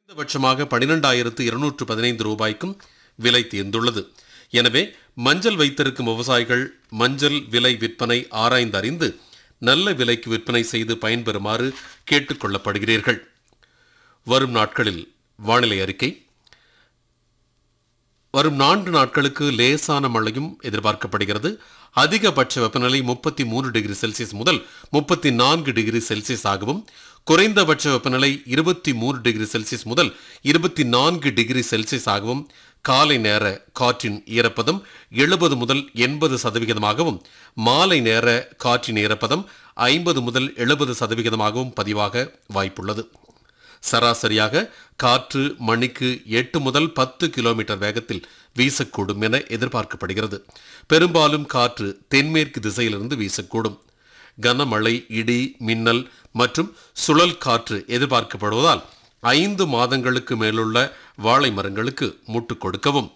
குறைந்தபட்சமாக பனிரெண்டாயிரத்து இருநூற்று பதினைந்து ரூபாய்க்கும் விலை தீர்ந்துள்ளது எனவே மஞ்சள் வைத்திருக்கும் விவசாயிகள் மஞ்சள் விலை விற்பனை ஆராய்ந்து அறிந்து நல்ல விலைக்கு விற்பனை செய்து பயன்பெறுமாறு கேட்டுக்கொள்ளப்படுகிறீர்கள் வரும் நாட்களில் வானிலை அறிக்கை வரும் நான்கு நாட்களுக்கு லேசான மழையும் எதிர்பார்க்கப்படுகிறது அதிகபட்ச வெப்பநிலை முப்பத்தி மூன்று டிகிரி செல்சியஸ் முதல் முப்பத்தி நான்கு டிகிரி செல்சியஸ் ஆகவும் குறைந்தபட்ச வெப்பநிலை இருபத்தி மூன்று டிகிரி செல்சியஸ் முதல் இருபத்தி நான்கு டிகிரி செல்சியஸ் ஆகவும் காலை நேர காற்றின் ஈரப்பதம் எழுபது முதல் எண்பது சதவிகிதமாகவும் மாலை நேர காற்றின் ஈரப்பதம் ஐம்பது முதல் எழுபது சதவிகிதமாகவும் பதிவாக வாய்ப்புள்ளது சராசரியாக காற்று மணிக்கு எட்டு முதல் பத்து கிலோமீட்டர் வேகத்தில் வீசக்கூடும் என எதிர்பார்க்கப்படுகிறது பெரும்பாலும் காற்று தென்மேற்கு திசையிலிருந்து வீசக்கூடும் கனமழை இடி மின்னல் மற்றும் சுழல் காற்று எதிர்பார்க்கப்படுவதால் ஐந்து மாதங்களுக்கு மேலுள்ள வாழை மரங்களுக்கு முட்டு கொடுக்கவும்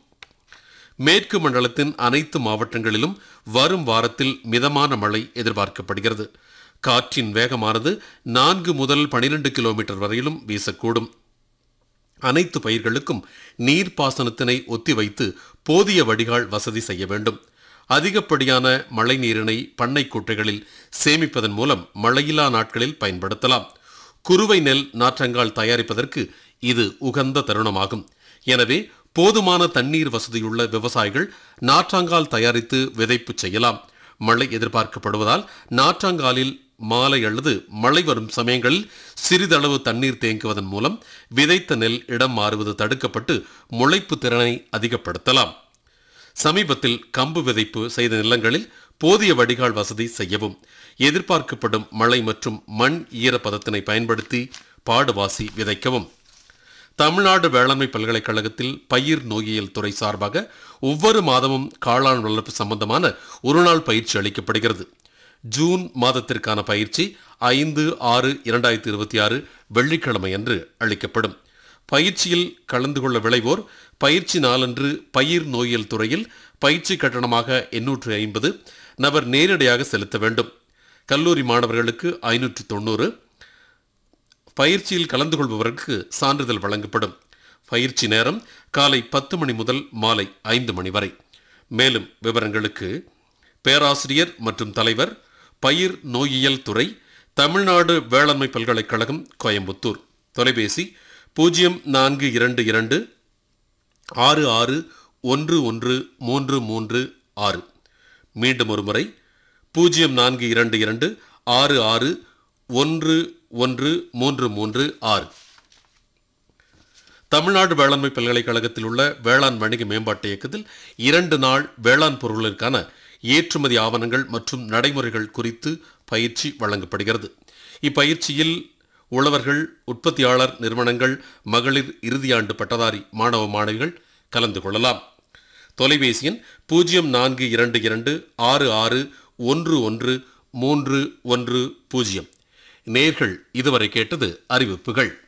மேற்கு மண்டலத்தின் அனைத்து மாவட்டங்களிலும் வரும் வாரத்தில் மிதமான மழை எதிர்பார்க்கப்படுகிறது காற்றின் வேகமானது நான்கு முதல் பனிரெண்டு கிலோமீட்டர் வரையிலும் வீசக்கூடும் அனைத்து பயிர்களுக்கும் நீர்ப்பாசனத்தினை ஒத்திவைத்து போதிய வடிகால் வசதி செய்ய வேண்டும் அதிகப்படியான மழை நீரினை பண்ணை குட்டைகளில் சேமிப்பதன் மூலம் மழையில்லா நாட்களில் பயன்படுத்தலாம் குறுவை நெல் நாற்றங்கால் தயாரிப்பதற்கு இது உகந்த தருணமாகும் எனவே போதுமான தண்ணீர் வசதியுள்ள விவசாயிகள் நாற்றாங்கால் தயாரித்து விதைப்பு செய்யலாம் மழை எதிர்பார்க்கப்படுவதால் நாற்றாங்காலில் மாலை அல்லது மழை வரும் சமயங்களில் சிறிதளவு தண்ணீர் தேங்குவதன் மூலம் விதைத்த நெல் இடம் மாறுவது தடுக்கப்பட்டு முளைப்பு திறனை அதிகப்படுத்தலாம் சமீபத்தில் கம்பு விதைப்பு செய்த நிலங்களில் போதிய வடிகால் வசதி செய்யவும் எதிர்பார்க்கப்படும் மழை மற்றும் மண் ஈரப்பதத்தினை பயன்படுத்தி பாடுவாசி விதைக்கவும் தமிழ்நாடு வேளாண்மை பல்கலைக்கழகத்தில் பயிர் நோயியல் துறை சார்பாக ஒவ்வொரு மாதமும் காளான் வளர்ப்பு சம்பந்தமான ஒருநாள் பயிற்சி அளிக்கப்படுகிறது ஜூன் மாதத்திற்கான பயிற்சி ஐந்து ஆறு இரண்டாயிரத்தி இருபத்தி ஆறு வெள்ளிக்கிழமை அன்று அளிக்கப்படும் பயிற்சியில் கலந்து கொள்ள விளைவோர் பயிற்சி நாளன்று பயிர் நோயியல் துறையில் பயிற்சி கட்டணமாக எண்ணூற்று ஐம்பது நபர் நேரடியாக செலுத்த வேண்டும் கல்லூரி மாணவர்களுக்கு ஐநூற்று தொண்ணூறு பயிற்சியில் கலந்து கொள்பவருக்கு சான்றிதழ் வழங்கப்படும் பயிற்சி நேரம் காலை பத்து மணி முதல் மாலை ஐந்து மணி வரை மேலும் விவரங்களுக்கு பேராசிரியர் மற்றும் தலைவர் பயிர் நோயியல் துறை தமிழ்நாடு வேளாண்மை பல்கலைக்கழகம் கோயம்புத்தூர் தொலைபேசி பூஜ்ஜியம் நான்கு இரண்டு இரண்டு ஆறு ஆறு ஒன்று ஒன்று மூன்று மூன்று ஆறு மீண்டும் ஒரு முறை பூஜ்ஜியம் நான்கு இரண்டு இரண்டு ஆறு ஆறு ஒன்று ஒன்று மூன்று மூன்று ஆறு தமிழ்நாடு வேளாண்மை பல்கலைக்கழகத்தில் உள்ள வேளாண் வணிக மேம்பாட்டு இயக்கத்தில் இரண்டு நாள் வேளாண் பொருட்களுக்கான ஏற்றுமதி ஆவணங்கள் மற்றும் நடைமுறைகள் குறித்து பயிற்சி வழங்கப்படுகிறது இப்பயிற்சியில் உழவர்கள் உற்பத்தியாளர் நிறுவனங்கள் மகளிர் இறுதியாண்டு பட்டதாரி மாணவ மாணவிகள் கலந்து கொள்ளலாம் தொலைபேசி எண் பூஜ்ஜியம் நான்கு இரண்டு இரண்டு ஆறு ஆறு ஒன்று ஒன்று மூன்று ஒன்று பூஜ்ஜியம் நேர்கள் இதுவரை கேட்டது அறிவிப்புகள்